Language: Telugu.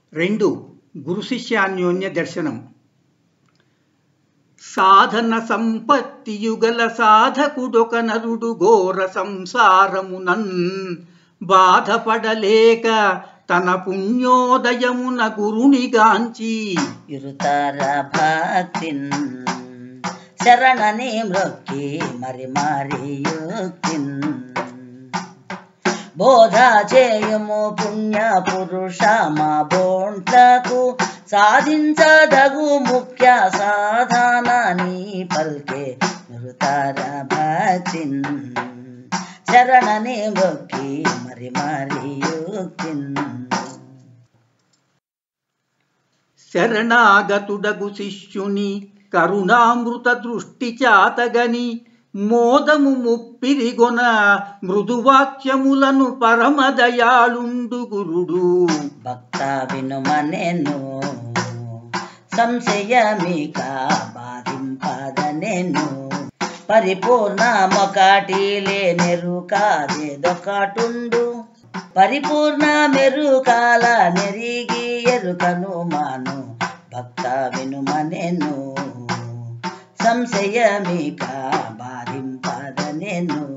రెండు గురు శిష్యాన్యోన్య దర్శనం సాధన సంపత్తియుగల సాధకుడొక నరుడు ఘోర సంసారమునన్ బాధపడలేక తన పుణ్యోదయమున గురునిగాంచి ఇరుతార భక్తిన్ శరణని మృక్కి మరి మరి యుక్తిన్ బోధ చేయము పుణ్య పురుష మా బోంట్లకు సాధించదగు ముఖ్య సాధనాని పల్కే నిరుతార భక్తిన్ శరణని మృక్కి మరి మరి యుక్తిన్ శరణాగతుడగు శిష్యుని కరుణామృత దృష్టి చాతగని మోదము ముప్పిరిగొన మృదువాక్యములను పరమదయాళుండు గురుడు భక్త వినుమనెను సంశయమిక బాధింపదనెను పరిపూర్ణమొకటి లేనెరుకాదేదొకటుండు పరిపూర్ణ మెరుకాల నెరిగి ఎరుకను మాను భక్త వినుమనెను సంశయమిక బాధింపదనెను